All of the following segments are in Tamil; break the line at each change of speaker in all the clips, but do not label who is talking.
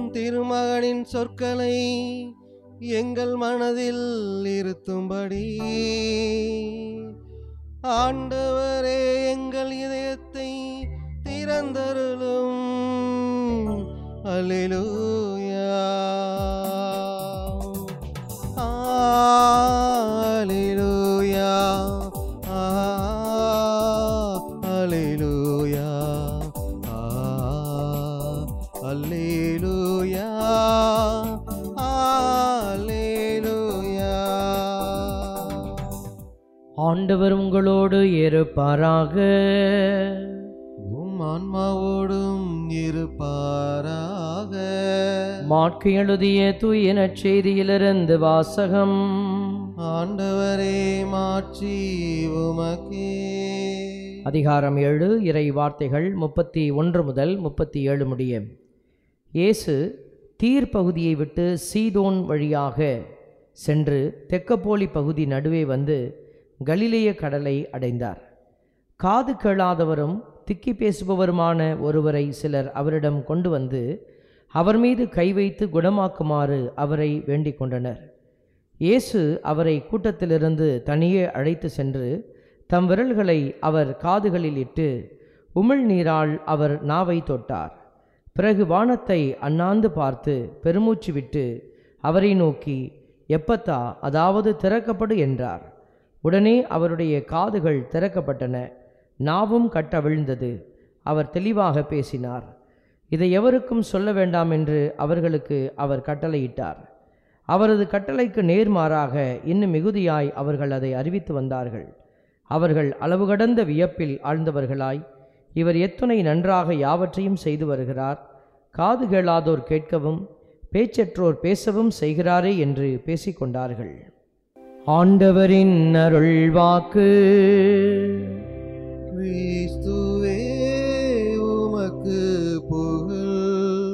திருமகனின் சொற்களை எங்கள் மனதில் இருத்தும்படி ஆண்டவரே எங்கள் இதயத்தை திறந்தருளும் அல்லேலூயா அல்லேலூயா அல்லேலூயா அல்லேலூயா அல்லேலூயா
ஆண்டவர் உங்களோடு இருப்பாராக
உம் ஆன்மாவோடும் இருப்பாராக
மாற்கு எழுதிய தூய நற்செய்தியிலிருந்து வாசகம்
ஆண்டவரே மாற்றி உமக்கே
அதிகாரம் ஏழு இறை வார்த்தைகள் முப்பத்தி ஒன்று முதல் முப்பத்தி ஏழு முடிய இயேசு தீர் பகுதியை விட்டு சீதோன் வழியாக சென்று தெக்கப்போலி பகுதி நடுவே வந்து கலிலேய கடலை அடைந்தார் காது கேளாதவரும் திக்கி பேசுபவருமான ஒருவரை சிலர் அவரிடம் கொண்டு வந்து அவர் மீது கை வைத்து குணமாக்குமாறு அவரை வேண்டிக் கொண்டனர் இயேசு அவரை கூட்டத்திலிருந்து தனியே அழைத்து சென்று தம் விரல்களை அவர் காதுகளில் இட்டு உமிழ்நீரால் அவர் நாவை தொட்டார் பிறகு வானத்தை அண்ணாந்து பார்த்து பெருமூச்சு விட்டு அவரை நோக்கி எப்பத்தா அதாவது திறக்கப்படு என்றார் உடனே அவருடைய காதுகள் திறக்கப்பட்டன நாவும் கட்டவிழ்ந்தது அவர் தெளிவாக பேசினார் இதை எவருக்கும் சொல்ல வேண்டாம் என்று அவர்களுக்கு அவர் கட்டளையிட்டார் அவரது கட்டளைக்கு நேர்மாறாக இன்னும் மிகுதியாய் அவர்கள் அதை அறிவித்து வந்தார்கள் அவர்கள் அளவு கடந்த வியப்பில் ஆழ்ந்தவர்களாய் இவர் எத்துணை நன்றாக யாவற்றையும் செய்து வருகிறார் காது கேளாதோர் கேட்கவும் பேச்சற்றோர் பேசவும் செய்கிறாரே என்று பேசிக்கொண்டார்கள் ஆண்டவரின் அருள் வாக்கு
கிறிஸ்துவே உமக்கு புகழ்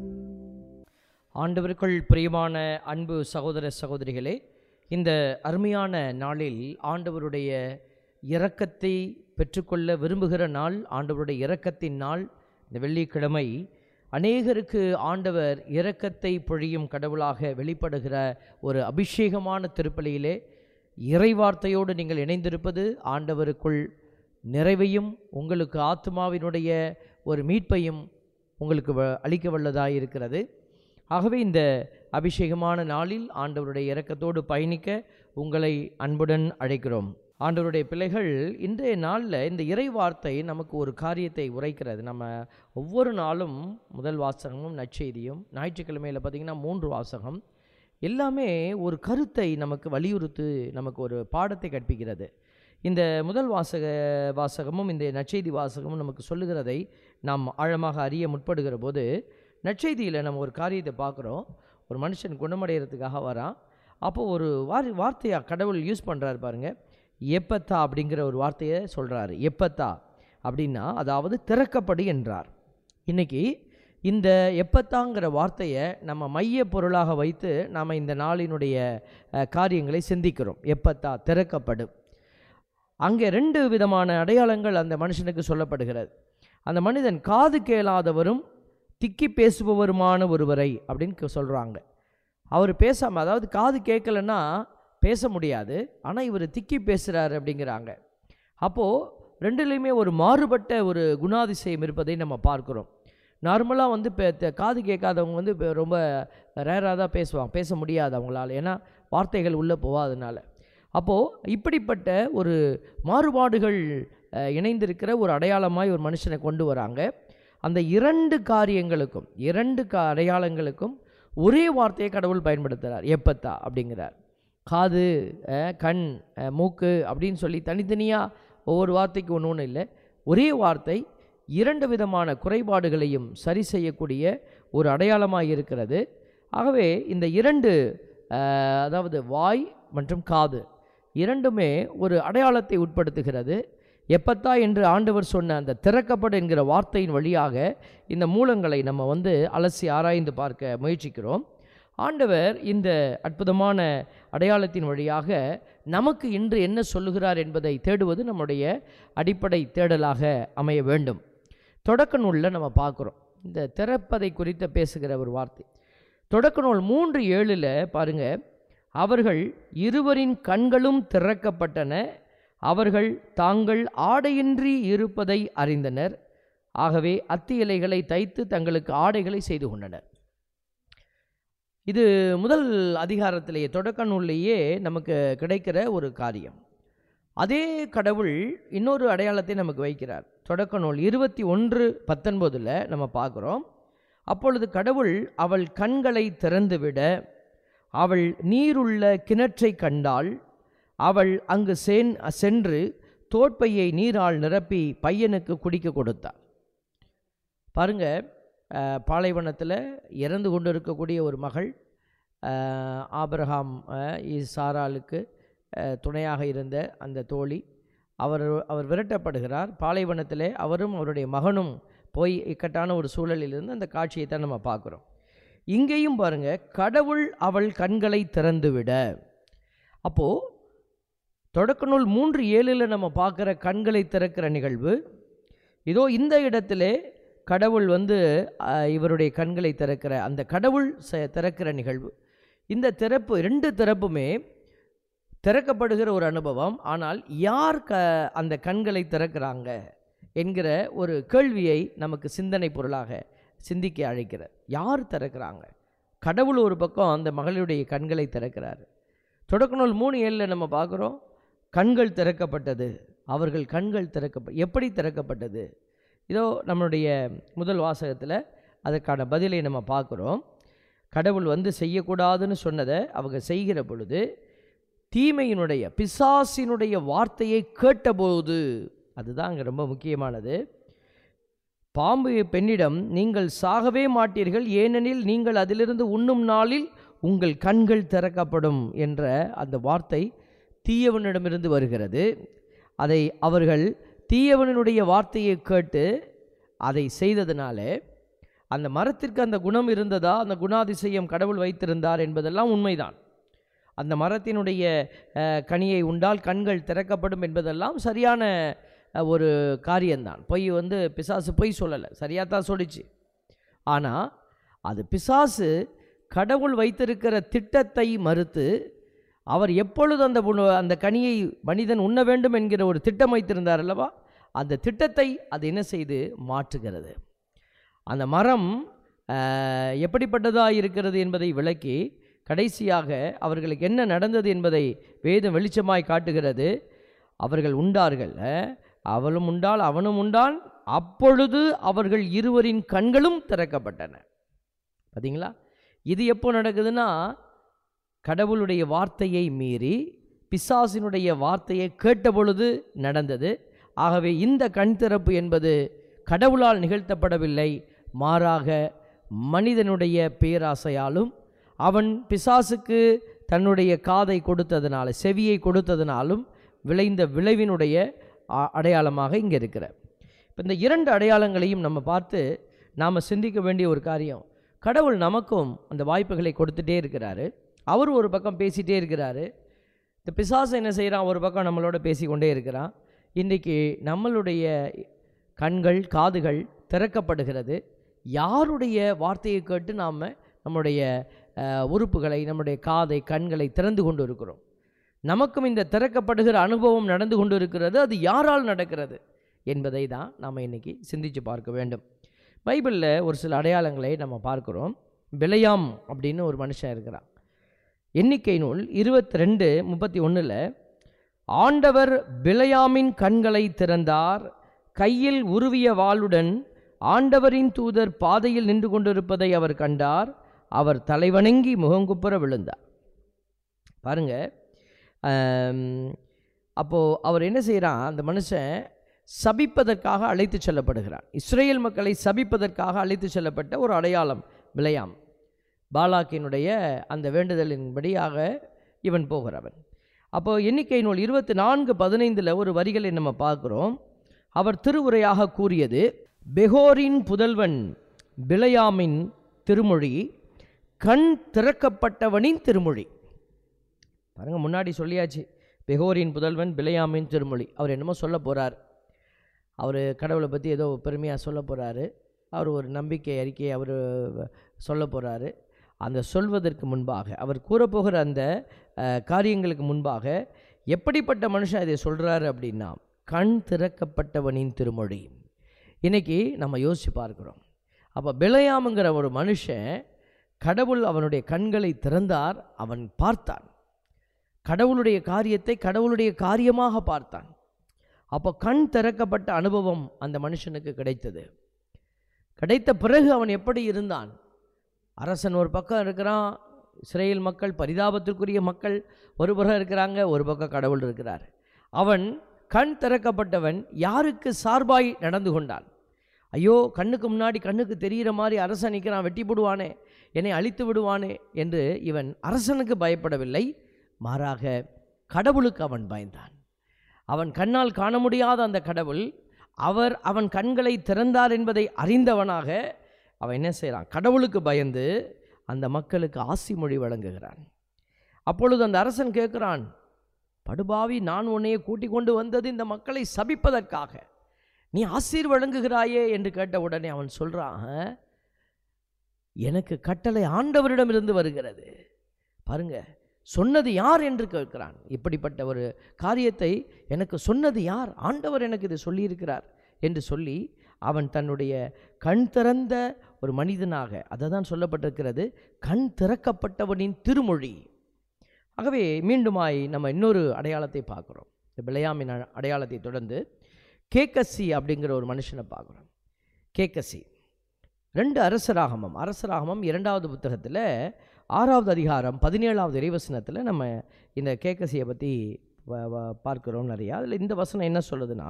ஆண்டவருக்குள் பிரியமான அன்பு சகோதர சகோதரிகளே இந்த அருமையான நாளில் ஆண்டவருடைய இரக்கத்தை பெற்றுக்கொள்ள விரும்புகிற நாள் ஆண்டவருடைய இரக்கத்தின் நாள் இந்த வெள்ளிக்கிழமை அநேகருக்கு ஆண்டவர் இரக்கத்தை பொழியும் கடவுளாக வெளிப்படுகிற ஒரு அபிஷேகமான திருப்பலியிலே இறைவார்த்தையோடு நீங்கள் இணைந்திருப்பது ஆண்டவருக்குள் நிறைவையும் உங்களுக்கு ஆத்மாவினுடைய ஒரு மீட்பையும் உங்களுக்கு வ- அளிக்க வல்லதாக இருக்கிறது ஆகவே இந்த அபிஷேகமான நாளில் ஆண்டவருடைய இரக்கத்தோடு பயணிக்க உங்களை அன்புடன் அழைக்கிறோம் ஆண்டவருடைய பிள்ளைகள் இன்றைய நாளில் இந்த இறை வார்த்தை நமக்கு ஒரு காரியத்தை உரைக்கிறது நம்ம ஒவ்வொரு நாளும் முதல் வாசகமும் நற்செய்தியும் ஞாயிற்றுக்கிழமையில் பார்த்திங்கன்னா மூன்று வாசகம் எல்லாமே ஒரு கருத்தை நமக்கு வலியுறுத்து நமக்கு ஒரு பாடத்தை கற்பிக்கிறது இந்த முதல் வாசக வாசகமும் இந்த நற்செய்தி வாசகமும் நமக்கு சொல்லுகிறதை நாம் ஆழமாக அறிய முற்படுகிற போது நற்செய்தியில் நம்ம ஒரு காரியத்தை பார்க்குறோம் ஒரு மனுஷன் குணமடைகிறதுக்காக வரான் அப்போ ஒரு வார் வார்த்தையாக கடவுள் யூஸ் பண்ணுறாரு பாருங்க எப்பத்தா அப்படிங்கிற ஒரு வார்த்தையை சொல்கிறாரு எப்பத்தா அப்படின்னா அதாவது திறக்கப்படு என்றார் இன்னைக்கு இந்த எப்பத்தாங்கிற வார்த்தையை நம்ம மைய பொருளாக வைத்து நாம் இந்த நாளினுடைய அஹ், காரியங்களை சிந்திக்கிறோம் எப்பத்தா திறக்கப்படு அங்கே ரெண்டு விதமான அடையாளங்கள் அந்த மனுஷனுக்கு சொல்லப்படுகிறது அந்த மனிதன் காது கேளாதவரும் திக்கி பேசுபவருமான ஒருவரை அப்படின்னு சொல்கிறாங்க அவர் பேசாமல் அதாவது காது கேட்கலன்னா பேச முடியாது ஆனால் இவர் திக்கி பேசுகிறாரு அப்படிங்கிறாங்க அப்போது ரெண்டுலேயுமே ஒரு மாறுபட்ட ஒரு குணாதிசயம் இருப்பதை நம்ம பார்க்குறோம் நார்மலாக வந்து இப்போ த- காது கேட்காதவங்க வந்து இப்போ ரொம்ப ரேராக தான் பேசுவாங்க பேச முடியாது அவங்களால ஏன்னா வார்த்தைகள் உள்ளே போகாதனால அப்போது இப்படிப்பட்ட ஒரு மாறுபாடுகள் அஹ், இணைந்திருக்கிற ஒரு அடையாளமாய் ஒரு மனுஷனை கொண்டு வராங்க அந்த இரண்டு காரியங்களுக்கும் இரண்டு கா அடையாளங்களுக்கும் ஒரே வார்த்தையை கடவுள் பயன்படுத்துகிறார் எப்பத்தா அப்படிங்கிறார் காது அஹ், கண் அஹ், மூக்கு அப்படின்னு சொல்லி தனித்தனியாக ஒவ்வொரு வார்த்தைக்கு ஒன்று ஒன்று இல்லை ஒரே வார்த்தை இரண்டு விதமான குறைபாடுகளையும் சரி செய்யக்கூடிய ஒரு அடையாளமாக இருக்கிறது ஆகவே இந்த இரண்டு அஹ், அதாவது வாய் மற்றும் காது இரண்டுமே ஒரு அடையாளத்தை உட்படுத்துகிறது எப்பத்தா என்று ஆண்டவர் சொன்ன அந்த திறக்கப்படு என்கிற வார்த்தையின் வழியாக இந்த மூலங்களை நம்ம வந்து அலசி ஆராய்ந்து பார்க்க முயற்சிக்கிறோம் ஆண்டவர் இந்த அற்புதமான அடையாளத்தின் வழியாக நமக்கு இன்று என்ன சொல்லுகிறார் என்பதை தேடுவது நம்முடைய அடிப்படை தேடலாக அமைய வேண்டும் தொடக்க நூலில் நம்ம பார்க்குறோம் இந்த திறப்பதை குறித்த பேசுகிற ஒரு வார்த்தை தொடக்க நூல் மூன்று ஏழில் பாருங்க அவர்கள் இருவரின் கண்களும் திறக்கப்பட்டன அவர்கள் தாங்கள் ஆடையின்றி இருப்பதை அறிந்தனர் ஆகவே அத்தி இலைகளை தைத்து தங்களுக்கு ஆடைகளை செய்து கொண்டனர் இது முதல் அதிகாரத்திலேயே தொடக்க நூல்லையே நமக்கு கிடைக்கிற ஒரு காரியம் அதே கடவுள் இன்னொரு அடையாளத்தை நமக்கு வைக்கிறார் தொடக்க நூல் இருபத்தி ஒன்று பத்தொன்பதில் நம்ம பார்க்குறோம் அப்பொழுது கடவுள் அவள் கண்களை திறந்துவிட அவள் நீருள்ள கிணற்றை கண்டாள் அவள் அங்கு சென் சென்று தோட்பையை நீரால் நிரப்பி பையனுக்கு குடிக்க கொடுத்தாள் பாருங்க அஹ், பாலைவனத்தில் இறந்து கொண்டு இருக்கக்கூடிய ஒரு மகள் அஹ், ஆபிரகாம் அஹ், இ- சாராளுக்கு அஹ், துணையாக இருந்த அந்த தோழி அவர் அவர் விரட்டப்படுகிறார் பாலைவனத்திலே அவரும் அவருடைய மகனும் போய் இக்கட்டான ஒரு சூழலிலிருந்து அந்த காட்சியை தான் நம்ம பார்க்குறோம் இங்கேயும் பாருங்க கடவுள் அவள் கண்களை திறந்துவிட அப்போது தொடக்க நூல் மூன்று ஏழில் நம்ம பார்க்குற கண்களை திறக்கிற நிகழ்வு இதோ இந்த இடத்திலே கடவுள் வந்து அஹ், இவருடைய கண்களை திறக்கிற அந்த கடவுள் ச- திறக்கிற நிகழ்வு இந்த திறப்பு ரெண்டு திறப்புமே திறக்கப்படுகிற ஒரு அனுபவம் ஆனால் யார் க அந்த கண்களை திறக்கிறாங்க என்கிற ஒரு கேள்வியை நமக்கு சிந்தனை பொருளாக சிந்திக்க அழைக்கிறார் யார் திறக்கிறாங்க கடவுள் ஒரு பக்கம் அந்த மகளுடைய கண்களை திறக்கிறார் தொடக்க நூல் மூணு ஏழில் நம்ம பார்க்குறோம் கண்கள் திறக்கப்பட்டது அவர்கள் கண்கள் திறக்க எப்படி திறக்கப்பட்டது இதோ நம்மளுடைய முதல் வாசகத்தில் அதற்கான பதிலை நம்ம பார்க்குறோம் கடவுள் வந்து செய்யக்கூடாதுன்னு சொன்னதை அவங்க செய்கிற பொழுது தீமையினுடைய பிசாசினுடைய வார்த்தையை கேட்டபோது அதுதான் அங்கே ரொம்ப முக்கியமானது பாம்பு பெண்ணிடம் நீங்கள் சாகவே மாட்டீர்கள் ஏனெனில் நீங்கள் அதிலிருந்து உண்ணும் நாளில் உங்கள் கண்கள் திறக்கப்படும் என்ற அந்த வார்த்தை தீயவனிடமிருந்து வருகிறது அதை அவர்கள் தீயவனுடைய வார்த்தையை கேட்டு அதை செய்ததினால அந்த மரத்திற்கு அந்த குணம் இருந்ததா அந்த குணாதிசயம் கடவுள் வைத்திருந்தார் என்பதெல்லாம் உண்மைதான் அந்த மரத்தினுடைய அஹ், கனியை உண்டால் கண்கள் திறக்கப்படும் என்பதெல்லாம் சரியான அஹ், ஒரு காரியம்தான் பொய் வந்து பிசாசு பொய் சொல்லலை சரியாக தான் சொல்லிச்சு ஆனால் அது பிசாசு கடவுள் வைத்திருக்கிற திட்டத்தை மறுத்து அவர் எப்பொழுது அந்த உண- அந்த கனியை மனிதன் உண்ண வேண்டும் என்கிற ஒரு திட்டம் வைத்திருந்தார் அல்லவா அந்த திட்டத்தை அது என்ன செய்து மாற்றுகிறது அந்த மரம் அஹ், எப்படிப்பட்டதாக இருக்கிறது என்பதை விளக்கி கடைசியாக அவர்களுக்கு என்ன நடந்தது என்பதை வேதம் வெளிச்சமாய் காட்டுகிறது அவர்கள் உண்டார்கள் அஹ், அவளும் உண்டாள் அவனும் உண்டான் அப்பொழுது அவர்கள் இருவரின் கண்களும் திறக்கப்பட்டன பார்த்தீங்களா இது எப்போ நடக்குதுன்னா கடவுளுடைய வார்த்தையை மீறி பிசாசினுடைய வார்த்தையை கேட்டபொழுது நடந்தது ஆகவே இந்த கண் திறப்பு என்பது கடவுளால் நிகழ்த்தப்படவில்லை மாறாக மனிதனுடைய பேராசையாலும் அவன் பிசாசுக்கு தன்னுடைய காதை கொடுத்ததனால செவியை கொடுத்ததனாலும் விளைந்த விளைவினுடைய அ- அடையாளமாக இங்கே இருக்கிற இப்போ இந்த இரண்டு அடையாளங்களையும் நம்ம பார்த்து நாம் சிந்திக்க வேண்டிய ஒரு காரியம் கடவுள் நமக்கும் அந்த வாய்ப்புகளை கொடுத்துட்டே இருக்கிறாரு அவர் ஒரு பக்கம் பேசிகிட்டே இருக்கிறாரு இந்த பிசாசு என்ன செய்கிறான் ஒரு பக்கம் நம்மளோட பேசிக்கொண்டே இருக்கிறான் இன்றைக்கி நம்மளுடைய கண்கள் காதுகள் திறக்கப்படுகிறது யாருடைய வார்த்தையை கேட்டு நாம் நம்முடைய அஹ், உறுப்புகளை நம்முடைய காதை கண்களை திறந்து கொண்டு இருக்கிறோம் நமக்கும் இந்த திறக்கப்படுகிற அனுபவம் நடந்து கொண்டு இருக்கிறது அது யாரால் நடக்கிறது என்பதை தான் நாம் இன்னைக்கு சிந்தித்து பார்க்க வேண்டும் பைபிளில் ஒரு சில அடையாளங்களை நம்ம பார்க்கிறோம் பிலையாம் அப்படின்னு ஒரு மனுஷன் இருக்கிறான் எண்ணிக்கை நூல் இருபத்தி ரெண்டு முப்பத்தி ஒன்றில் ஆண்டவர் பிலையாமின் கண்களை திறந்தார் கையில் உருவிய வாளுடன் ஆண்டவரின் தூதர் பாதையில் நின்று கொண்டிருப்பதை அவர் கண்டார் அவர் தலைவணங்கி முகங்குப்புற விழுந்தார் பாருங்க ஆம், அப்போ அவர் என்ன செய்கிறான் அந்த மனுஷன் சபிப்பதற்காக அழைத்து செல்லப்படுகிறான் இஸ்ரேல் மக்களை சபிப்பதற்காக அழைத்து செல்லப்பட்ட ஒரு அடையாளம் பிலையாம் பாலாக்கினுடைய அந்த வேண்டுதலின்படியாக இவன் போகிறவன் அப்போ எண்ணிக்கை நூல் இருபத்தி நான்கு பதினைந்தில் ஒரு வரிகளை நம்ம பார்க்குறோம் அவர் திருவுரையாக கூறியது பெகோரின் புதல்வன் பிலையாமின் திருமொழி கண் திறக்கப்பட்டவனின் திருமொழி பாருங்க முன்னாடி சொல்லியாச்சு பெகோரின் புதல்வன் பிலையாமின் திருமொழி அவர் என்னமோ சொல்ல போகிறார் அவர் கடவுளை பற்றி ஏதோ பெருமையாக சொல்ல போகிறாரு அவர் ஒரு நம்பிக்கை அறிக்கையை அவர் சொல்ல போகிறாரு அந்த சொல்வதற்கு முன்பாக அவர் கூறப்போகிற அந்த அஹ், காரியங்களுக்கு முன்பாக எப்படிப்பட்ட மனுஷன் இதை சொல்கிறாரு அப்படின்னா கண் திறக்கப்பட்டவனின் திருமொழி இன்னைக்கு நம்ம யோசித்து பார்க்குறோம் அப்போ பிழையாமுங்கிற ஒரு மனுஷன் கடவுள் அவனுடைய கண்களை திறந்தார் அவன் பார்த்தான் கடவுளுடைய காரியத்தை கடவுளுடைய காரியமாக பார்த்தான் அப்போ கண் திறக்கப்பட்ட அனுபவம் அந்த மனுஷனுக்கு கிடைத்தது கிடைத்த பிறகு அவன் எப்படி இருந்தான் அரசன் ஒரு பக்கம் இருக்கிறான் இஸ்ரேல் மக்கள் பரிதாபத்திற்குரிய மக்கள் ஒரு பக்கம் இருக்கிறாங்க ஒரு பக்கம் கடவுள் இருக்கிறார் அவன் கண் திறக்கப்பட்டவன் யாருக்கு சார்பாய் நடந்து கொண்டான் ஐயோ கண்ணுக்கு முன்னாடி கண்ணுக்கு தெரிகிற மாதிரி அரசன் நிற்கிறான் வெட்டி போடுவானே என்னை அழித்து விடுவானே என்று இவன் அரசனுக்கு பயப்படவில்லை மாறாக கடவுளுக்கு அவன் பயந்தான் அவன் கண்ணால் காண முடியாத அந்த கடவுள் அவர் அவன் கண்களை திறந்தார் என்பதை அறிந்தவனாக அவன் என்ன செய்கிறான் கடவுளுக்கு பயந்து அந்த மக்களுக்கு ஆசி மொழி வழங்குகிறான் அப்பொழுது அந்த அரசன் கேட்குறான் படுபாவி நான் உன்னையே கூட்டிக் கொண்டு வந்தது இந்த மக்களை சபிப்பதற்காக நீ ஆசீர் வழங்குகிறாயே என்று கேட்ட உடனே அவன் சொல்கிறான் எனக்கு கட்டளை ஆண்டவரிடமிருந்து வருகிறது பாருங்க சொன்னது யார் என்று கேட்கிறான் இப்படிப்பட்ட ஒரு காரியத்தை எனக்கு சொன்னது யார் ஆண்டவர் எனக்கு இது சொல்லியிருக்கிறார் என்று சொல்லி அவன் தன்னுடைய கண் திறந்த ஒரு மனிதனாக அதை தான் சொல்லப்பட்டிருக்கிறது கண் திறக்கப்பட்டவனின் திருமொழி ஆகவே மீண்டுமாய் நம்ம இன்னொரு அடையாளத்தை பார்க்குறோம் இந்த பிழையாமின் அ- அடையாளத்தை தொடர்ந்து கேக்கசி அப்படிங்கிற ஒரு மனுஷனை பார்க்குறோம் கேக்கசி ரெண்டு அரசராகமம் அரசராகமம் இரண்டாவது புத்தகத்தில் ஆறாவது அதிகாரம் பதினேழாவது இறைவசனத்தில் நம்ம இந்த கேக்கசியை பற்றி பார்க்குறோம் நிறையா அதில் இந்த வசனம் என்ன சொல்லுதுன்னா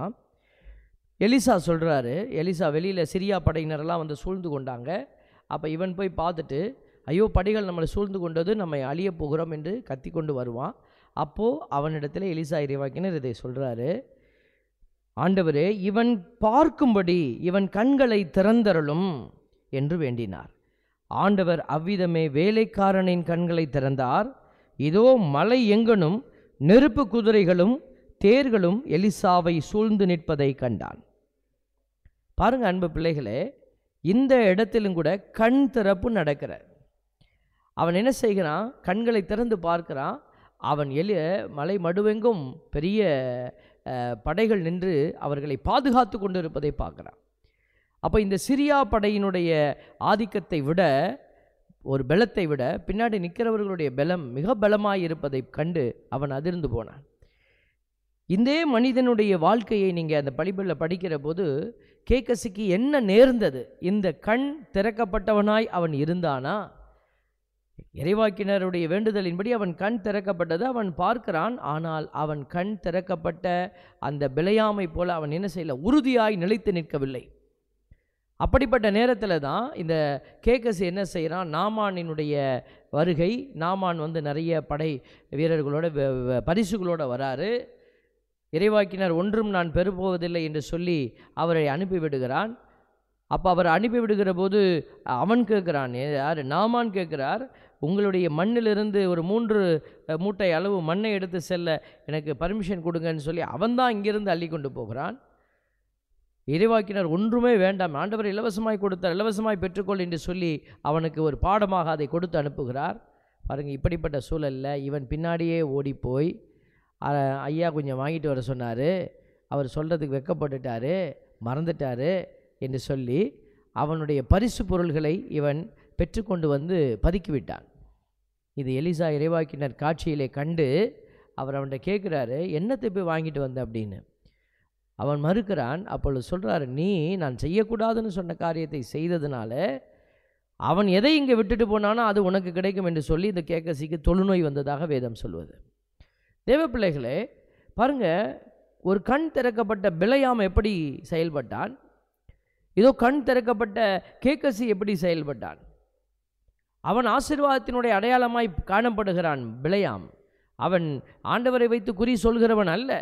எலிசா சொல்கிறாரு எலிசா வெளியில் சிரியா படையினரெல்லாம் வந்து சூழ்ந்து கொண்டாங்க அப்போ இவன் போய் பார்த்துட்டு ஐயோ படைகள் நம்மளை சூழ்ந்து கொண்டது நம்மை அழிய போகிறோம் என்று கத்தி கொண்டு வருவான் அப்போது அவனிடத்தில் எலிசா இறைவாக்கினர் இதை சொல்கிறாரு ஆண்டவரே இவன் பார்க்கும்படி இவன் கண்களை திறந்தருளும் என்று வேண்டினார் ஆண்டவர் அவ்விதமே வேலைக்காரனின் கண்களை திறந்தார் இதோ மலை எங்கனும் நெருப்பு குதிரைகளும் தேர்களும் எலிசாவை சூழ்ந்து நிற்பதை கண்டான் பாருங்க அன்பு பிள்ளைகளே இந்த இடத்திலும் கூட கண் திறப்பு நடக்கிற அவன் என்ன செய்கிறான் கண்களை திறந்து பார்க்கிறான் அவன் எளிய மலை மடுவெங்கும் பெரிய அஹ், படைகள் நின்று அவர்களை பாதுகாத்து கொண்டு இருப்பதை பார்க்குறான் அப்போ இந்த சிரியா படையினுடைய ஆதிக்கத்தை விட ஒரு பலத்தை விட பின்னாடி நிற்கிறவர்களுடைய பலம் மிக பலமாய் இருப்பதை கண்டு அவன் அதிர்ந்து போனான் இந்த மனிதனுடைய வாழ்க்கையை நீங்கள் அந்த படிப்பில் படிக்கிற போது கேக்கசிக்கு என்ன நேர்ந்தது இந்த கண் திறக்கப்பட்டவனாய் அவன் இருந்தானா இறைவாக்கினருடைய வேண்டுதலின்படி அவன் கண் திறக்கப்பட்டது அவன் பார்க்கிறான் ஆனால் அவன் கண் திறக்கப்பட்ட அந்த பிழையாமை போல அவன் என்ன செய்யல உறுதியாய் நிலைத்து நிற்கவில்லை அப்படிப்பட்ட நேரத்தில் தான் இந்த கேக்கஸ் என்ன செய்கிறான் நாமானினுடைய வருகை நாமான் வந்து நிறைய படை வீரர்களோட வ- வ- பரிசுகளோட வராரு இறைவாக்கினர் ஒன்றும் நான் பெறுபோவதில்லை என்று சொல்லி அவரை அனுப்பிவிடுகிறான் அப்போ அவர் அனுப்பிவிடுகிற போது அவன் கேட்குறான் யார் நாமான் கேட்குறார் உங்களுடைய மண்ணிலிருந்து ஒரு மூன்று அஹ், மூட்டை அளவு மண்ணை எடுத்து செல்ல எனக்கு பர்மிஷன் கொடுங்கன்னு சொல்லி அவன்தான் இங்கிருந்து அள்ளி கொண்டு போகிறான் இறைவாக்கினர் ஒன்றுமே வேண்டாம் ஆண்டவர் இலவசமாய் கொடுத்தார் இலவசமாய் பெற்றுக்கொள் என்று சொல்லி அவனுக்கு ஒரு பாடமாக அதை கொடுத்து அனுப்புகிறார் பாருங்கள் இப்படிப்பட்ட சூழலில் இவன் பின்னாடியே ஓடிப்போய் "அ- ஐயா கொஞ்சம் வாங்கிட்டு வர சொன்னார் அவர் சொல்கிறதுக்கு வெக்கப்பட்டுட்டாரு மறந்துட்டாரு என்று சொல்லி அவனுடைய பரிசு பொருள்களை இவன் பெற்றுக்கொண்டு வந்து பதுக்கி விட்டான் இது எலிசா இறைவாக்கினர் காட்சியிலே கண்டு அவர் அவன்கிட்ட கேட்குறாரு என்னத்தை போய் வாங்கிட்டு வந்த அப்படின்னு அவன் மறுக்கிறான் அப்பொழுது சொல்கிறாரு நீ நான் செய்யக்கூடாதுன்னு சொன்ன காரியத்தை செய்ததுனால அவன் எதை இங்கே விட்டுட்டு போனானோ அது உனக்கு கிடைக்கும் என்று சொல்லி இந்த கேக்கசிக்கு தொழுநோய் வந்ததாக வேதம் சொல்வது தேவ பிள்ளைகளே பாருங்க ஒரு கண் திறக்கப்பட்ட பிழையாம் எப்படி செயல்பட்டான் இதோ கண் திறக்கப்பட்ட கேக்கசி எப்படி செயல்பட்டான் அவன் ஆசீர்வாதத்தினுடைய அடையாளமாய் காணப்படுகிறான் பிழையாம் அவன் ஆண்டவரை வைத்து குறி சொல்கிறவன் அல்ல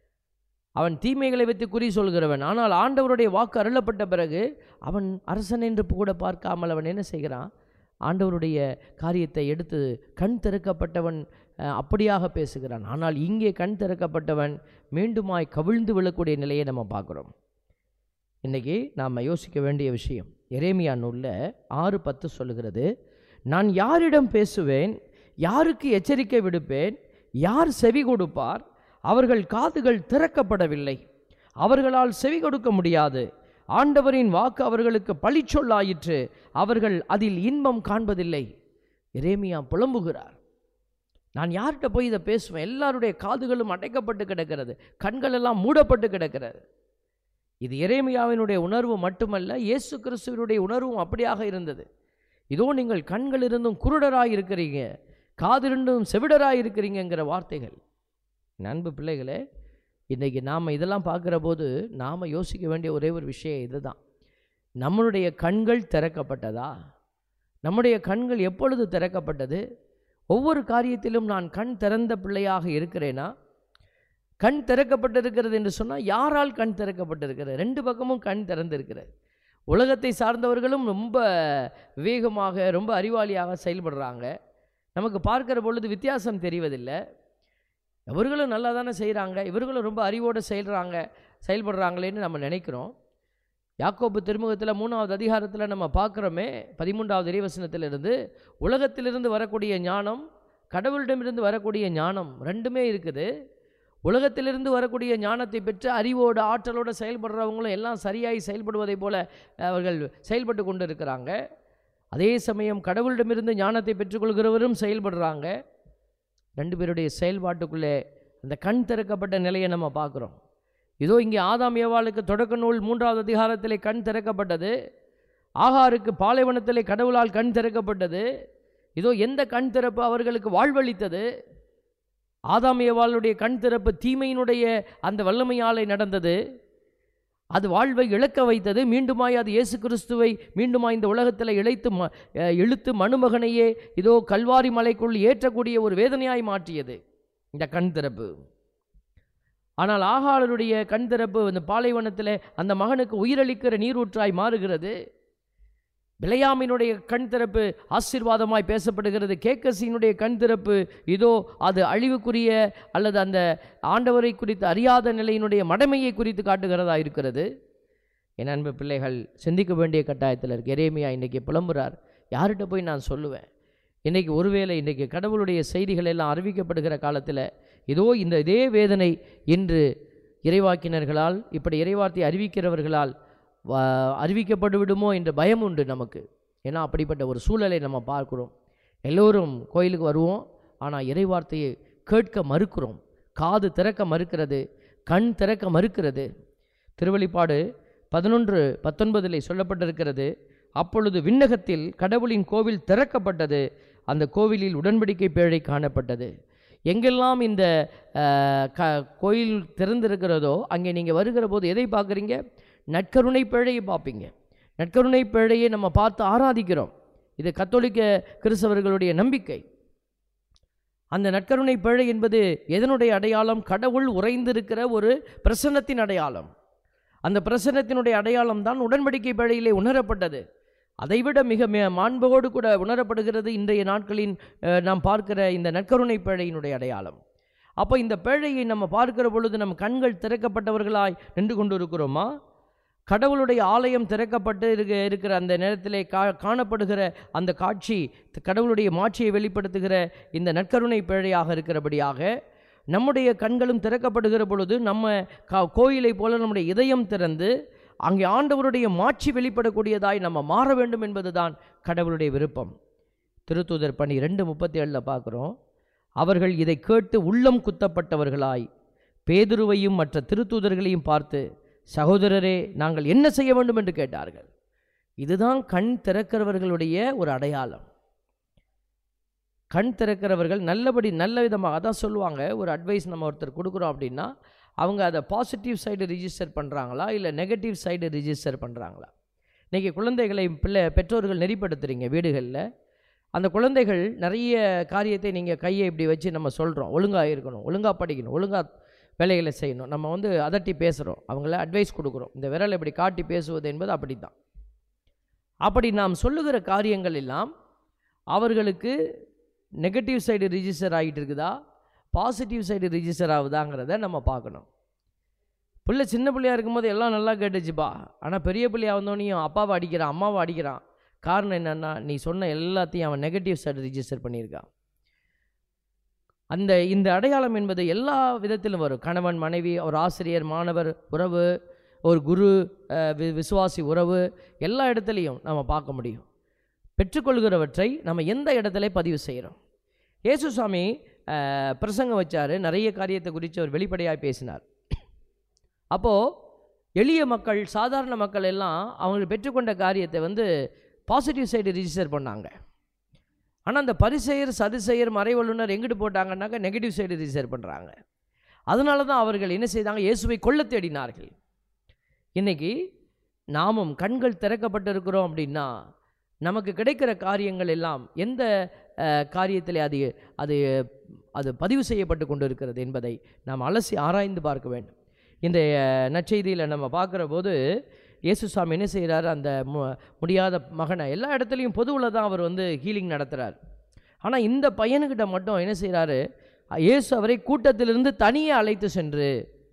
அவன் தீமைகளை வைத்து குறி சொல்கிறவன் ஆனால் ஆண்டவருடைய வாக்கு அருளப்பட்ட பிறகு அவன் அரசன் என்று கூட பார்க்காமல் அவன் என்ன செய்கிறான் ஆண்டவருடைய காரியத்தை எடுத்து கண் திறக்கப்பட்டவன் அஹ், அப்படியாக பேசுகிறான் ஆனால் இங்கே கண் திறக்கப்பட்டவன் மீண்டுமாய் கவிழ்ந்து விழக்கூடிய நிலையை நம்ம பார்க்குறோம் இன்றைக்கி நாம் யோசிக்க வேண்டிய விஷயம் எரேமியா நூலில் ஆறு பத்து சொல்லுகிறது நான் யாரிடம் பேசுவேன் யாருக்கு எச்சரிக்கை விடுப்பேன் யார் செவி கொடுப்பார் அவர்கள் காதுகள் திறக்கப்படவில்லை அவர்களால் செவி கொடுக்க முடியாது ஆண்டவரின் வாக்கு அவர்களுக்கு பழிச்சொல்லாயிற்று அவர்கள் அதில் இன்பம் காண்பதில்லை எரேமியா புலம்புகிறார் நான் யார்கிட்ட போய் இதை பேசுவேன் எல்லாருடைய காதுகளும் அடைக்கப்பட்டு கிடக்கிறது கண்கள் எல்லாம் மூடப்பட்டு கிடக்கிறது இது எரேமியாவினுடைய உணர்வு மட்டுமல்ல இயேசு கிறிஸ்துவனுடைய உணர்வும் அப்படியாக இருந்தது இதோ நீங்கள் கண்கள் இருந்தும் குருடராய் இருக்கிறீங்க காதிருந்தும் செவிடராய் இருக்கிறீங்கங்கிற வார்த்தைகள் நண்பு பிள்ளைகளே இன்றைக்கி நாம் இதெல்லாம் பார்க்குற போது நாம் யோசிக்க வேண்டிய ஒரே ஒரு விஷயம் இதுதான் நம்மளுடைய கண்கள் திறக்கப்பட்டதா நம்முடைய கண்கள் எப்பொழுது திறக்கப்பட்டது ஒவ்வொரு காரியத்திலும் நான் கண் திறந்த பிள்ளையாக இருக்கிறேனா கண் திறக்கப்பட்டிருக்கிறது என்று சொன்னால் யாரால் கண் திறக்கப்பட்டிருக்கிறது ரெண்டு பக்கமும் கண் திறந்திருக்கிறது உலகத்தை சார்ந்தவர்களும் ரொம்ப விவேகமாக ரொம்ப அறிவாளியாக செயல்படுறாங்க நமக்கு பார்க்கிற பொழுது வித்தியாசம் தெரிவதில்லை இவர்களும் நல்லா தானே செய்கிறாங்க இவர்களும் ரொம்ப அறிவோடு செயல்றாங்க செயல்படுறாங்களேன்னு நம்ம நினைக்கிறோம் யாக்கோபு திருமுகத்தில் மூணாவது அதிகாரத்தில் நம்ம பார்க்குறோமே பதிமூன்றாவது இறைவசனத்திலிருந்து உலகத்திலிருந்து வரக்கூடிய ஞானம் கடவுளிடமிருந்து வரக்கூடிய ஞானம் ரெண்டுமே இருக்குது உலகத்திலிருந்து வரக்கூடிய ஞானத்தை பெற்று அறிவோடு ஆற்றலோடு செயல்படுறவங்களும் எல்லாம் சரியாய் செயல்படுவதைப் போல அவர்கள் செயல்பட்டு கொண்டு இருக்கிறாங்க அதே சமயம் கடவுளிடமிருந்து ஞானத்தை பெற்றுக்கொள்கிறவரும் செயல்படுறாங்க ரெண்டு பேருடைய செயல்பாட்டுக்குள்ளே அந்த கண் திறக்கப்பட்ட நிலையை நம்ம பார்க்குறோம் இதோ இங்கே ஆதாம் ஏவாளுக்கு தொடக்க நூல் மூன்றாவது அதிகாரத்திலே கண் திறக்கப்பட்டது ஆகாருக்கு பாலைவனத்திலே கடவுளால் கண் திறக்கப்பட்டது இதோ எந்த கண் திறப்பு அவர்களுக்கு வாழ்வளித்தது ஆதாம் ஏவாளுடைய கண் திறப்பு தீமையினுடைய அந்த வல்லமையாலே நடந்தது அது வாழ்வை இழக்க வைத்தது மீண்டுமாய் அது இயேசு கிறிஸ்துவை மீண்டுமாய் இந்த உலகத்தில் இழைத்து ம அஹ் இழுத்து மனுமகனையே இதோ கல்வாரி மலைக்குள் ஏற்றக்கூடிய ஒரு வேதனையாய் மாற்றியது இந்த கண் திறப்பு ஆனால் ஆகாளருடைய கண் திறப்பு அந்த பாலைவனத்தில் அந்த மகனுக்கு உயிரளிக்கிற நீரூற்றாய் மாறுகிறது பிளையாமினுடைய கண் திறப்பு ஆசீர்வாதமாய் பேசப்படுகிறது கேக்கசியினுடைய கண் திறப்பு இதோ அது அழிவுக்குரிய அல்லது அந்த ஆண்டவரை குறித்து அறியாத நிலையினுடைய மடமையை குறித்து காட்டுகிறதா இருக்கிறது என் அன்பு பிள்ளைகள் சிந்திக்க வேண்டிய கட்டாயத்தில் இருக்கு எரேமியா இன்றைக்கி புலம்புறார் யார்கிட்ட போய் நான் சொல்லுவேன் இன்றைக்கி ஒருவேளை இன்றைக்கி கடவுளுடைய செய்திகள் எல்லாம் அறிவிக்கப்படுகிற காலத்தில் இதோ இந்த இதே வேதனை இன்று இறைவாக்கினர்களால் இப்படி இறைவார்த்தை அறிவிக்கிறவர்களால் வ- அறிவிக்கப்பட்டு விடுமோ என்ற பயம் உண்டு நமக்கு ஏன்னா அப்படிப்பட்ட ஒரு சூழலை நம்ம பார்க்கிறோம் எல்லோரும் கோயிலுக்கு வருவோம் ஆனால் இறைவார்த்தையை கேட்க மறுக்கிறோம் காது திறக்க மறுக்கிறது கண் திறக்க மறுக்கிறது திருவெளிப்பாடு பதினொன்று பத்தொன்பதில் சொல்லப்பட்டிருக்கிறது அப்பொழுது விண்ணகத்தில் கடவுளின் கோவில் திறக்கப்பட்டது அந்த கோவிலில் உடன்படிக்கை பேழை காணப்பட்டது எங்கெல்லாம் இந்த அஹ், க கோயில் திறந்திருக்கிறதோ அங்கே நீங்கள் வருகிற போது எதை பார்க்குறீங்க நற்கருணை பேழையை பார்ப்பீங்க நற்கருணை பேழையை நம்ம பார்த்து ஆராதிக்கிறோம் இது கத்தோலிக்க கிறிஸ்தவர்களுடைய நம்பிக்கை அந்த நற்கருணை பேழை என்பது எதனுடைய அடையாளம் கடவுள் உறைந்திருக்கிற ஒரு பிரசன்னத்தின் அடையாளம் அந்த பிரசன்னத்தினுடைய அடையாளம் தான் உடன்படிக்கை பேழையிலே உணரப்பட்டது அதைவிட மிக மே- மாண்போடு கூட உணரப்படுகிறது இன்றைய நாட்களின் அஹ், நாம் பார்க்கிற இந்த நற்கருணை பேழையினுடைய அடையாளம் அப்போ இந்த பேழையை நம்ம பார்க்கிற பொழுது நம் கண்கள் திறக்கப்பட்டவர்களாய் நின்று கொண்டு இருக்கிறோமா கடவுளுடைய ஆலயம் திறக்கப்பட்டு இருக்க இருக்கிற அந்த நேரத்திலே கா காணப்படுகிற அந்த காட்சி கடவுளுடைய மாட்சியை வெளிப்படுத்துகிற இந்த நற்கருணை பேழையாக இருக்கிறபடியாக நம்முடைய கண்களும் திறக்கப்படுகிற பொழுது நம்ம கா கோயிலை போல நம்முடைய இதயம் திறந்து அங்கே ஆண்டவருடைய மாட்சி வெளிப்படக்கூடியதாய் நம்ம மாற வேண்டும் என்பதுதான் கடவுளுடைய விருப்பம் திருத்தூதர் பணி ரெண்டு முப்பத்தி ஏழில் பார்க்குறோம் அவர்கள் இதை கேட்டு உள்ளம் குத்தப்பட்டவர்களாய் பேதுருவையும் மற்ற திருத்தூதர்களையும் பார்த்து சகோதரரே நாங்கள் என்ன செய்ய வேண்டும் என்று கேட்டார்கள் இதுதான் கண் திறக்கிறவர்களுடைய ஒரு அடையாளம் கண் திறக்கிறவர்கள் நல்லபடி நல்ல விதமாக அதான் சொல்லுவாங்க ஒரு அட்வைஸ் நம்ம ஒருத்தர் கொடுக்குறோம் அப்படின்னா அவங்க அதை பாசிட்டிவ் சைடு ரிஜிஸ்டர் பண்ணுறாங்களா இல்லை நெகட்டிவ் சைடு ரிஜிஸ்டர் பண்ணுறாங்களா இன்றைக்கி குழந்தைகளை பிள்ளை பெற்றோர்கள் நெறிப்படுத்துறீங்க வீடுகளில் அந்த குழந்தைகள் நிறைய காரியத்தை நீங்கள் கையை இப்படி வச்சு நம்ம சொல்கிறோம் ஒழுங்காக இருக்கணும் ஒழுங்காக படிக்கணும் ஒழுங்காக வேலைகளை செய்யணும் நம்ம வந்து அதட்டி பேசுகிறோம் அவங்கள அட்வைஸ் கொடுக்குறோம் இந்த விரலை இப்படி காட்டி பேசுவது என்பது அப்படி தான் அப்படி நாம் சொல்லுகிற காரியங்கள் எல்லாம் அவர்களுக்கு நெகட்டிவ் சைடு ரிஜிஸ்டர் ஆகிட்டு இருக்குதா பாசிட்டிவ் சைடு ரிஜிஸ்டர் ஆகுதாங்கிறத நம்ம பார்க்கணும் பிள்ளை சின்ன பிள்ளையா இருக்கும்போது எல்லாம் நல்லா கேட்டுச்சுப்பா ஆனால் பெரிய பிள்ளையா வந்தோடனையும் அப்பாவை அடிக்கிறான் அம்மாவை அடிக்கிறான் காரணம் என்னென்னா நீ சொன்ன எல்லாத்தையும் அவன் நெகட்டிவ் சைடு ரிஜிஸ்டர் பண்ணியிருக்கான் அந்த இந்த அடையாளம் என்பது எல்லா விதத்திலும் வரும் கணவன் மனைவி ஒரு ஆசிரியர் மாணவர் உறவு ஒரு குரு அஹ், வி- விசுவாசி உறவு எல்லா இடத்துலையும் நம்ம பார்க்க முடியும் பெற்றுக்கொள்கிறவற்றை நம்ம எந்த இடத்துல பதிவு செய்கிறோம் இயேசு சுவாமி அஹ், பிரசங்கம் வச்சார் நிறைய காரியத்தை குறித்து அவர் வெளிப்படையாக பேசினார் அப்போது எளிய மக்கள் சாதாரண மக்கள் எல்லாம் அவங்க பெற்றுக்கொண்ட காரியத்தை வந்து பாசிட்டிவ் சைடு ரிஜிஸ்டர் பண்ணாங்க ஆனால் அந்த பரிசெயர் சதுசெயர் மறைவல்லுனர் எங்கிட்டு போட்டாங்கன்னாக்க நெகட்டிவ் சைடு ரிஜிஸ்டர் பண்ணுறாங்க அதனால தான் அவர்கள் என்ன செய்தாங்க இயேசுவை கொல்ல தேடினார்கள் இன்னைக்கு நாமும் கண்கள் திறக்கப்பட்டிருக்கிறோம் அப்படின்னா நமக்கு கிடைக்கிற காரியங்கள் எல்லாம் எந்த அஹ், காரியத்திலே அது அது அது பதிவு செய்யப்பட்டு கொண்டு இருக்கிறது என்பதை நாம் அலசி ஆராய்ந்து பார்க்க வேண்டும் இந்த நற்செய்தியில் நம்ம பார்க்குற போது இயேசு சாமி என்ன செய்கிறாரு அந்த மு முடியாத மகனை எல்லா இடத்துலையும் பொதுவில் தான் அவர் வந்து ஹீலிங் நடத்துகிறார் ஆனால் இந்த பையனுக்கிட்ட மட்டும் என்ன செய்கிறாரு இயேசு அவரை கூட்டத்திலிருந்து தனியே அழைத்து சென்று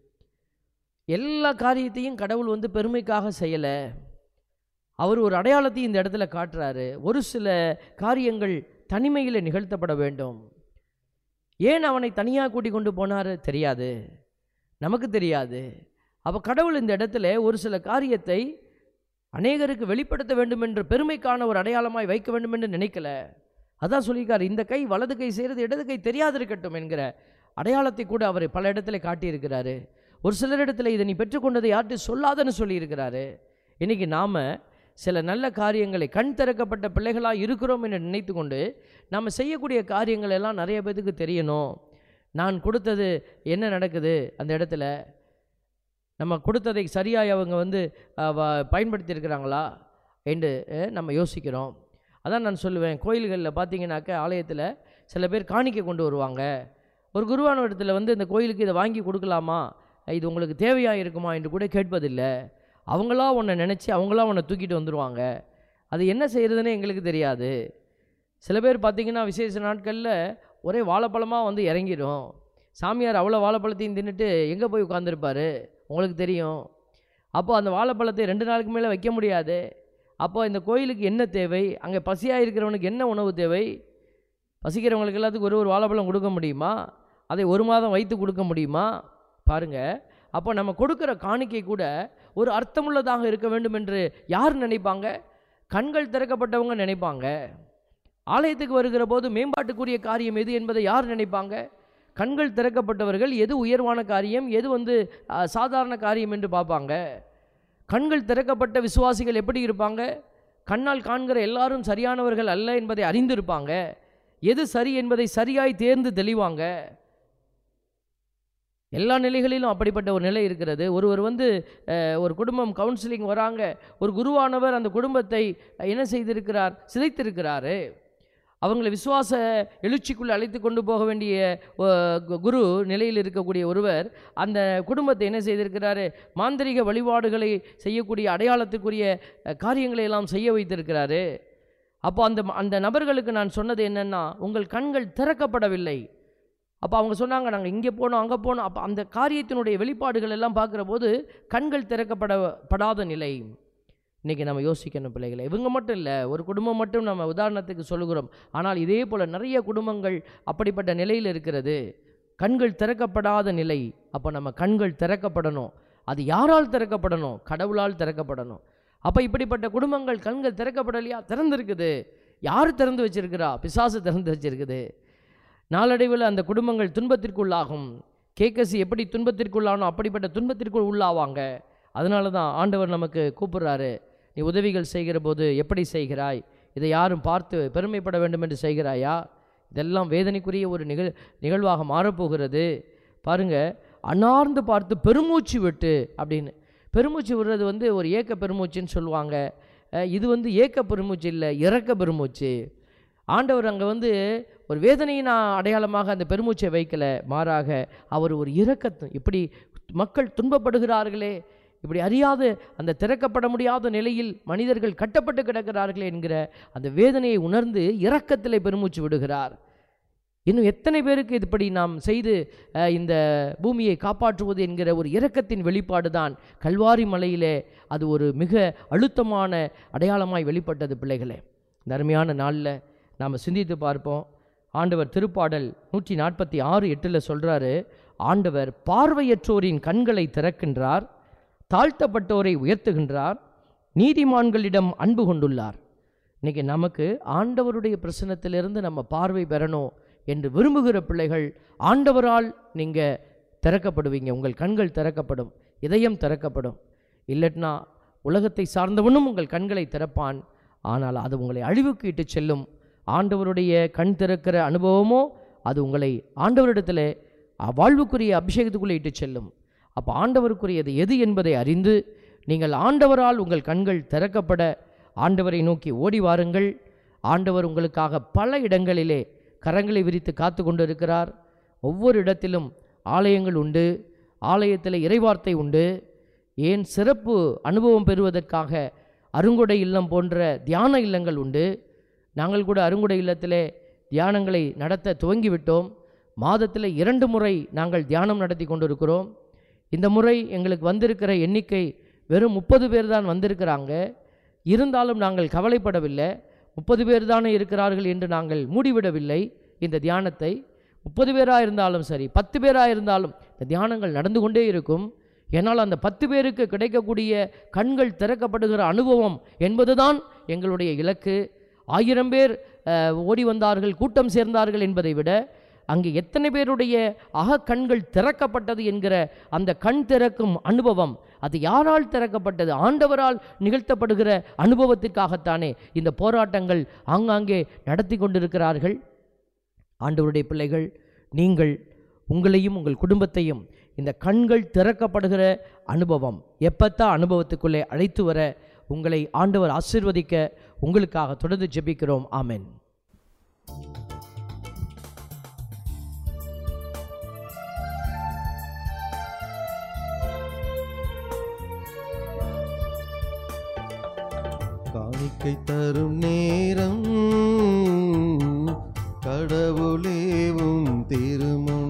எல்லா காரியத்தையும் கடவுள் வந்து பெருமைக்காக செய்யலை அவர் ஒரு அடையாளத்தையும் இந்த இடத்துல காட்டுறாரு ஒரு சில காரியங்கள் தனிமையில் நிகழ்த்தப்பட வேண்டும் ஏன் அவனை தனியாக கூட்டி கொண்டு போனார் தெரியாது நமக்கு தெரியாது அப்போ கடவுள் இந்த இடத்துல ஒரு சில காரியத்தை அநேகருக்கு வெளிப்படுத்த வேண்டும் என்ற பெருமைக்கான ஒரு அடையாளமாய் வைக்க வேண்டும் என்று நினைக்கல அதான் சொல்லியிருக்காரு இந்த கை வலது கை செய்கிறது இடது கை தெரியாது இருக்கட்டும் என்கிற அடையாளத்தை கூட அவர் பல இடத்துல காட்டியிருக்கிறாரு ஒரு சிலர் இடத்துல இதை நீ பெற்றுக்கொண்டதை யார்கிட்ட சொல்லாதன்னு சொல்லியிருக்கிறாரு இன்னைக்கு நாம் சில நல்ல காரியங்களை கண் திறக்கப்பட்ட பிள்ளைகளாக இருக்கிறோம் என்று நினைத்து கொண்டு நம்ம செய்யக்கூடிய காரியங்கள் எல்லாம் நிறைய பேத்துக்கு தெரியணும் நான் கொடுத்தது என்ன நடக்குது அந்த இடத்துல நம்ம கொடுத்ததை சரியாக அவங்க வந்து அஹ், வ- பயன்படுத்தியிருக்கிறாங்களா என்று அஹ், நம்ம யோசிக்கிறோம் அதான் நான் சொல்லுவேன் கோயில்களில் பார்த்தீங்கன்னாக்க ஆலயத்தில் சில பேர் காணிக்கை கொண்டு வருவாங்க ஒரு குருவான இடத்துல வந்து இந்த கோயிலுக்கு இதை வாங்கி கொடுக்கலாமா இது உங்களுக்கு தேவையாக இருக்குமா என்று கூட கேட்பதில்லை அவங்களா உன்னை நினச்சி அவங்களா உன்னை தூக்கிட்டு வந்துடுவாங்க அது என்ன செய்கிறதுன்னு எங்களுக்கு தெரியாது சில பேர் பார்த்தீங்கன்னா விசேஷ நாட்களில் ஒரே வாழைப்பழமாக வந்து இறங்கிடும் சாமியார் அவ்வளோ வாழைப்பழத்தையும் தின்னுட்டு எங்கே போய் உட்காந்துருப்பாரு உங்களுக்கு தெரியும் அப்போ அந்த வாழைப்பழத்தை ரெண்டு நாளுக்கு மேலே வைக்க முடியாது அப்போ இந்த கோயிலுக்கு என்ன தேவை அங்கே பசியாக இருக்கிறவனுக்கு என்ன உணவு தேவை பசிக்கிறவங்களுக்கு எல்லாத்துக்கும் ஒரு ஒரு வாழைப்பழம் கொடுக்க முடியுமா அதை ஒரு மாதம் வைத்து கொடுக்க முடியுமா பாருங்க அப்போ நம்ம கொடுக்குற காணிக்கை கூட ஒரு அர்த்தமுள்ளதாக இருக்க வேண்டும் என்று யார் நினைப்பாங்க கண்கள் திறக்கப்பட்டவங்க நினைப்பாங்க ஆலயத்துக்கு வருகிற போது மேம்பாட்டுக்குரிய காரியம் எது என்பதை யார் நினைப்பாங்க கண்கள் திறக்கப்பட்டவர்கள் எது உயர்வான காரியம் எது வந்து ஆ, சாதாரண காரியம் என்று பார்ப்பாங்க கண்கள் திறக்கப்பட்ட விசுவாசிகள் எப்படி இருப்பாங்க கண்ணால் காண்கிற எல்லாரும் சரியானவர்கள் அல்ல என்பதை அறிந்திருப்பாங்க எது சரி என்பதை சரியாய் தேர்ந்து தெளிவாங்க எல்லா நிலைகளிலும் அப்படிப்பட்ட ஒரு நிலை இருக்கிறது ஒருவர் வந்து அஹ், ஒரு குடும்பம் கவுன்சிலிங் வராங்க ஒரு குருவானவர் அந்த குடும்பத்தை அஹ், என்ன செய்திருக்கிறார் சிதைத்திருக்கிறாரு அவங்களை விசுவாச எழுச்சிக்குள்ளே அழைத்து கொண்டு போக வேண்டிய அஹ், கு- குரு நிலையில் இருக்கக்கூடிய ஒருவர் அந்த குடும்பத்தை என்ன செய்திருக்கிறாரு மாந்திரிக வழிபாடுகளை செய்யக்கூடிய அடையாளத்துக்குரிய அஹ், காரியங்களை எல்லாம் செய்ய வைத்திருக்கிறாரு அப்போ அந்த அந்த நபர்களுக்கு நான் சொன்னது என்னன்னா உங்கள் கண்கள் திறக்கப்படவில்லை அப்போ அவங்க சொன்னாங்க நாங்கள் இங்கே போனோம் அங்கே போனோம் அப்போ அந்த காரியத்தினுடைய வெளிப்பாடுகள் எல்லாம் பார்க்குற போது கண்கள் திறக்கப்பட படாத நிலை இன்றைக்கி நம்ம யோசிக்கணும் பிள்ளைகளை இவங்க மட்டும் இல்லை ஒரு குடும்பம் மட்டும் நம்ம உதாரணத்துக்கு சொல்லுகிறோம் ஆனால் இதே போல் நிறைய குடும்பங்கள் அப்படிப்பட்ட நிலையில் இருக்கிறது கண்கள் திறக்கப்படாத நிலை அப்போ நம்ம கண்கள் திறக்கப்படணும் அது யாரால் திறக்கப்படணும் கடவுளால் திறக்கப்படணும் அப்போ இப்படிப்பட்ட குடும்பங்கள் கண்கள் திறக்கப்படலையா திறந்திருக்குது யார் திறந்து வச்சிருக்கிறா பிசாசு திறந்து வச்சிருக்குது நாளடைவில் அந்த குடும்பங்கள் துன்பத்திற்குள்ளாகும் கேக்கசி எப்படி துன்பத்திற்குள்ளானோ அப்படிப்பட்ட துன்பத்திற்குள் உள்ளாவாங்க அதனால தான் ஆண்டவர் நமக்கு கூப்பிடுறாரு நீ உதவிகள் செய்கிற போது எப்படி செய்கிறாய் இதை யாரும் பார்த்து பெருமைப்பட வேண்டும் என்று செய்கிறாயா இதெல்லாம் வேதனைக்குரிய ஒரு நிகழ் நிகழ்வாக மாறப்போகிறது பாருங்க அன்னார்ந்து பார்த்து பெருமூச்சு விட்டு அப்படின்னு பெருமூச்சு விடுறது வந்து ஒரு ஏக்க பெருமூச்சுன்னு சொல்லுவாங்க அஹ் இது வந்து ஏக்க பெருமூச்சு இல்லை இறக்க பெருமூச்சு ஆண்டவர் அங்கே வந்து ஒரு வேதனையின் அடையாளமாக அந்த பெருமூச்சை வைக்கல மாறாக அவர் ஒரு இரக்கத்து இப்படி மக்கள் துன்பப்படுகிறார்களே இப்படி அறியாத அந்த திறக்கப்பட முடியாத நிலையில் மனிதர்கள் கட்டப்பட்டு கிடக்கிறார்களே என்கிற அந்த வேதனையை உணர்ந்து இரக்கத்திலே பெருமூச்சு விடுகிறார் இன்னும் எத்தனை பேருக்கு இப்படி நாம் செய்து அஹ், இந்த பூமியை காப்பாற்றுவது என்கிற ஒரு இரக்கத்தின் வெளிப்பாடு தான் கல்வாரி மலையிலே அது ஒரு மிக அழுத்தமான அடையாளமாய் வெளிப்பட்டது பிள்ளைகளே இந்த அருமையான நாளில் நாம் சிந்தித்து பார்ப்போம் ஆண்டவர் திருப்பாடல் நூற்றி நாற்பத்தி ஆறு எட்டில் சொல்கிறாரு ஆண்டவர் பார்வையற்றோரின் கண்களை திறக்கின்றார் தாழ்த்தப்பட்டோரை உயர்த்துகின்றார் நீதிமான்களிடம் அன்பு கொண்டுள்ளார் இன்னைக்கு நமக்கு ஆண்டவருடைய பிரசனத்திலிருந்து நம்ம பார்வை பெறணும் என்று விரும்புகிற பிள்ளைகள் ஆண்டவரால் நீங்கள் திறக்கப்படுவீங்க உங்கள் கண்கள் திறக்கப்படும் இதயம் திறக்கப்படும் இல்லட்னா உலகத்தை சார்ந்தவனும் உங்கள் கண்களை திறப்பான் ஆனால் அது உங்களை அழிவுக்கு இட்டு செல்லும் ஆண்டவருடைய கண் திறக்கிற அனுபவமோ அது உங்களை ஆண்டவரிடத்தில் வாழ்வுக்குரிய அபிஷேகத்துக்குள்ளே இட்டு செல்லும் அப்போ ஆண்டவருக்குரியது எது என்பதை அறிந்து நீங்கள் ஆண்டவரால் உங்கள் கண்கள் திறக்கப்பட ஆண்டவரை நோக்கி ஓடி வாருங்கள் ஆண்டவர் உங்களுக்காக பல இடங்களிலே கரங்களை விரித்து காத்து கொண்டிருக்கிறார் ஒவ்வொரு இடத்திலும் ஆலயங்கள் உண்டு ஆலயத்தில் இறைவார்த்தை உண்டு ஏன் சிறப்பு அனுபவம் பெறுவதற்காக அருங்கொடை இல்லம் போன்ற தியான இல்லங்கள் உண்டு நாங்கள் கூட அருங்குடை இல்லத்திலே தியானங்களை நடத்த துவங்கிவிட்டோம் மாதத்தில் இரண்டு முறை நாங்கள் தியானம் நடத்தி கொண்டிருக்கிறோம் இந்த முறை எங்களுக்கு வந்திருக்கிற எண்ணிக்கை வெறும் முப்பது பேர் தான் வந்திருக்கிறாங்க இருந்தாலும் நாங்கள் கவலைப்படவில்லை முப்பது பேர் தானே இருக்கிறார்கள் என்று நாங்கள் மூடிவிடவில்லை இந்த தியானத்தை முப்பது பேராக இருந்தாலும் சரி பத்து பேராக இருந்தாலும் இந்த தியானங்கள் நடந்து கொண்டே இருக்கும் ஏன்னால் அந்த பத்து பேருக்கு கிடைக்கக்கூடிய கண்கள் திறக்கப்படுகிற அனுபவம் என்பதுதான் எங்களுடைய இலக்கு ஆயிரம் பேர் அஹ், ஓடி வந்தார்கள் கூட்டம் சேர்ந்தார்கள் என்பதை விட அங்கே எத்தனை பேருடைய அக கண்கள் திறக்கப்பட்டது என்கிற அந்த கண் திறக்கும் அனுபவம் அது யாரால் திறக்கப்பட்டது ஆண்டவரால் நிகழ்த்தப்படுகிற அனுபவத்திற்காகத்தானே இந்த போராட்டங்கள் ஆங்காங்கே நடத்தி கொண்டிருக்கிறார்கள் ஆண்டவருடைய பிள்ளைகள் நீங்கள் உங்களையும் உங்கள் குடும்பத்தையும் இந்த கண்கள் திறக்கப்படுகிற அனுபவம் எப்பத்தா அனுபவத்துக்குள்ளே அழைத்து வர உங்களை ஆண்டவர் ஆசீர்வதிக்க உங்களுக்காக தொடர்ந்து ஜெபிக்கிறோம் ஆமென்
காணிக்கை தரும் நேரம் கடவுளேவும் திருமுன்